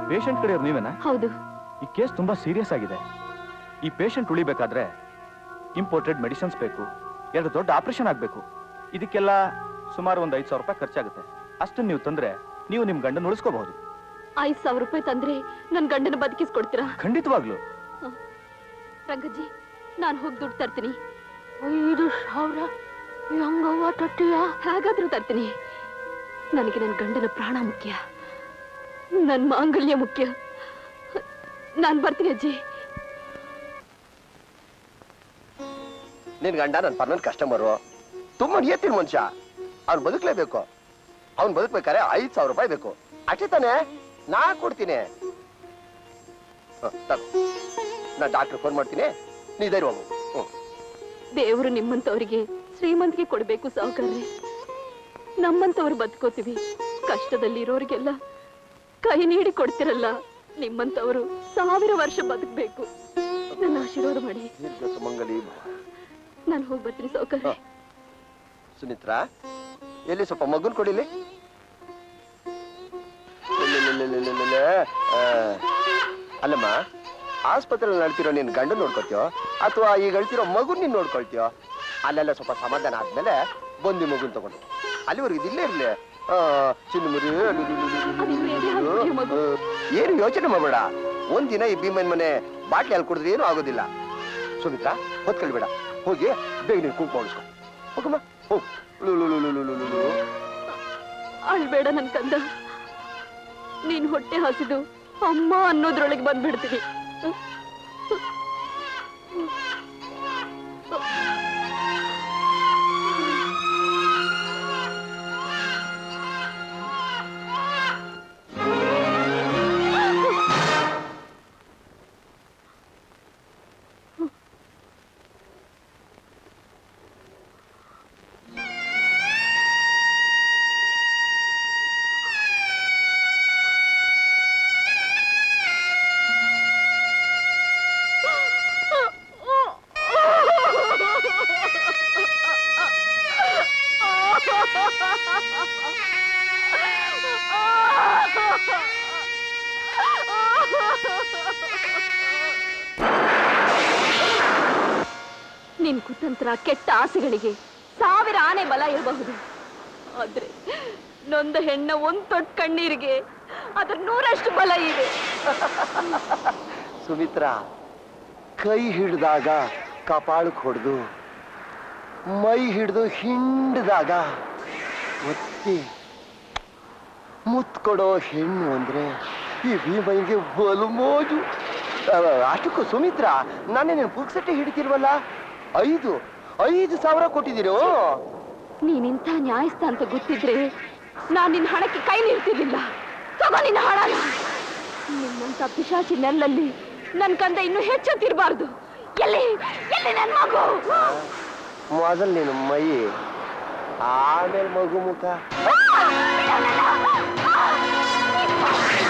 Patient ಕಡೆ ನೀವೇನಾ ಹೌದು ಈ ಕೇಸ್ ತುಂಬಾ ಸೀರಿಯಸ್ ಆಗಿದೆ ಈ ಪೇಷಂಟ್ ಉಳಿಬೇಕಾದ್ರೆ ಇಂಪೋರ್ಟೆಡ್ ಮೆಡಿಸಿನ್ಸ್ ಬೇಕು ಎರಡು ದೊಡ್ಡ ಆಪರೇಷನ್ ಆಗಬೇಕು ಇದಕ್ಕೆಲ್ಲ ಸುಮಾರು ಒಂದು ಐದು ಸಾವಿರ ರೂಪಾಯಿ ಖರ್ಚಾಗುತ್ತೆ ಅಷ್ಟನ್ನು ನೀವು ತಂದ್ರೆ ನೀವು ನಿಮ್ಮ ಗಂಡನ ಉಳಿಸ್ಕೋಬಹುದು ಐದ್ ಸಾವಿರ ರೂಪಾಯಿ ತಂದ್ರೆ ನನ್ ಗಂಡನ ಬದುಕಿಸ್ಕೊಡ್ತೀರಾ ಖಂಡಿತವಾಗ್ಲು ರಂಗಜ್ಜಿ ನಾನು ಹೋಗಿ ದುಡ್ಡು ತರ್ತೀನಿ ಐದು ಸಾವಿರ ಹೆಂಗವ್ವ ತರ್ತೀಯ ಹೇಗಾದ್ರೂ ತರ್ತೀನಿ ನನಗೆ ನನ್ನ ಗಂಡನ ಪ್ರಾಣ ಮುಖ್ಯ ನನ್ನ ಮಾಂಗಲ್ಯ ಮುಖ್ಯ ನಾನು ಬರ್ತೀನಿ ಅಜ್ಜಿ ನಿನ್ ಗಂಡ ನನ್ನ ಪರ್ಮನೆಂಟ್ ಕಸ್ಟಮರು ತುಂಬಾ ನಿಯತ್ತಿನ ಮನುಷ್ಯ ಅವ್ನು ಬದುಕಲೇಬೇಕು ಅವ್ನು ಬದುಕ್ಬೇಕಾದ್ರೆ ಐದ್ ಸಾವಿರ ರೂಪಾಯಿ ಬೇಕು ಅಷ್ಟೇ ತಾನೇ ನಾ ಕೊಡ್ತೀನಿ ಹ, ತಗೋ. ನಾ ಡಾಕ್ಟರ್ ಫೋನ್ ಮಾಡ್ತೀನಿ ನೀ ಧೈರ್ಯ ಹೋಗು ಹ್ಮ್ ದೇವರು ನಿಮ್ಮಂತವರಿಗೆ ಶ್ರೀಮಂತಿಗೆ ಕೊಡ್ಬೇಕು ಸಾವುಕಾರ್ರೆ ನಮ್ಮಂತವ್ರು ಬದುಕೋತೀವಿ ಕಷ್ಟದಲ್ಲಿ ಇರೋರಿಗೆಲ್ಲ ಕೈ ನೀಡಿ ಕೊಡ್ತಿರಲ್ಲ ನಿಮ್ಮಂತವರು ಸಾವಿರ ವರ್ಷ ಬದುಕಬೇಕು ನನ್ನ ಆಶೀರ್ವಾದ ಮಾಡಿ ದೀರ್ಘ ಸುಮಂಗಲಿ ಭವ. ನಾನು ಹೋಗಿ ಬರ್ತೀನಿ ಸಾವುಕಾರ್ರೆ ಸುಮಿತ್ರಾ ಎಲ್ಲಿ ಸ್ವಲ್ಪ ಮಗುನ್ ಕೊಡಿಲಿ ಇಲ್ಲಿಲ್ಲಿಲ್ಲಿಲ್ಲಿಲ್ಲಿಲ್ಲಿ. ಆ, ಅಲ್ಲಮ್ಮ ಆಸ್ಪತ್ರೆಯಲ್ಲಿ ನಡ್ತಿರೋ ನಿನ್ ಗಂಡನ್ ನೋಡ್ಕೊಳ್ತೀಯೋ ಅಥವಾ ಈಗ ಅಳ್ತಿರೋ ಮಗುನ್ ನೀನ್ ನೋಡ್ಕೊಳ್ತೀಯೋ ಅಲ್ಲೆಲ್ಲ ಸ್ವಲ್ಪ ಸಮಾಧಾನ ಆದ್ಮೇಲೆ ಬಂದು ಈ ಮಗುನ್ ತಗೊಂಡು ಅಲ್ಲಿವರೆಗೆ ಇದಿಲ್ಲೇ ಇರ್ಲಿ ಆ, ಚಿನ್ನಮುರಿ ಏನು ಯೋಚನೆ ಮಾಡಬೇಡ ಒಂದಿನ ಈ ಭೀಮನ್ ಮನೆ ಬಾಟ್ಲಿ ಅಲ್ಲಿ ಕುಡಿದ್ರೆ ಏನು ಆಗೋದಿಲ್ಲ ಸುಮಿತ್ರಾ ಹೊತ್ಕೊಳ್ಬೇಡ ಹೋಗಿ ಬೇಗ ನೀನು ಕುಂಕುಮ ಉಳಿಸ್ಕೊ ಹೋಗಮ್ಮ ಹೋಗು ಲು, ಲು, ಲು, ಲು, ಲು, ಲು, ಲು, ಲು. ಅಳ್ಬೇಡ ನನ್ ಕಂದ ನೀನ್ ಹೊಟ್ಟೆ ಹಸಿದು ಅಮ್ಮ ಅನ್ನೋದ್ರೊಳಗೆ ಬಂದ್ಬಿಡ್ತೀನಿ ನಿನ್ ಕುತಂತ್ರ ಕೆಟ್ಟ ಆಸೆಗಳಿಗೆ ಸಾವಿರ ಆನೆ ಬಲ ಇರಬಹುದು ಆದ್ರೆ ನೊಂದ ಹೆಣ್ಣ ಒಂದ್ ತೊಟ್ ಕಣ್ಣೀರಿಗೆ ಅದ್ರ ನೂರಷ್ಟು ಬಲ ಇದೆ ಸುಮಿತ್ರಾ ಕೈ ಹಿಡ್ದಾಗ ಕಪಾಳಕ್ಕೆ ಹೊಡೆದು ಮೈ ಹಿಡಿದು ಹಿಂಡ್ದಾಗ ಒತ್ತಿ ಮುತ್ ಕೊಡೋ ಹೆಣ್ಣು ಅಂದ್ರೆ ಈ ಭೀಮಯ್ಯಗೆ ಬಲು ಮೋಜು ಅ, ಅಷ್ಟಕ್ಕೂ ಸುಮಿತ್ರಾ ನಾನೇ ನೀನು ಪುಕ್ಸಟ್ಟೆ ಹಿಡಿತಿಲ್ವಲ್ಲ ಐದು ಐದು ಸಾವಿರ ಕೊಟ್ಟಿದ್ದೀರೋ ನೀನಿಂಥ ನ್ಯಾಯಸ್ಥ ಅಂತ ಗೊತ್ತಿದ್ರೆ ನಾನ್ ನಿನ್ ಹಣಕ್ಕೆ ಕೈ ನೀಡ್ತಿರ್ಲಿಲ್ಲ ತಗೋ ನಿನ್ನ ಹಣನ ನಿನ್ನಂತ ಪಿಶಾಚಿ ನೆಲ್ಲಲ್ಲಿ ನನ್ ಕಂದ ಇನ್ನು ಹೆಚ್ಚುತ್ತಿರಬಾರ್ದು ಎಲ್ಲಿ ಎಲ್ಲಿ ನನ್ ಮಗು ಮೊದಲು ನೀನು ಮೈ ಆಮೇಲೆ ಮಗು ಮುಖ ಆ! ಬಿಡು ನನ್ನ! ಆ!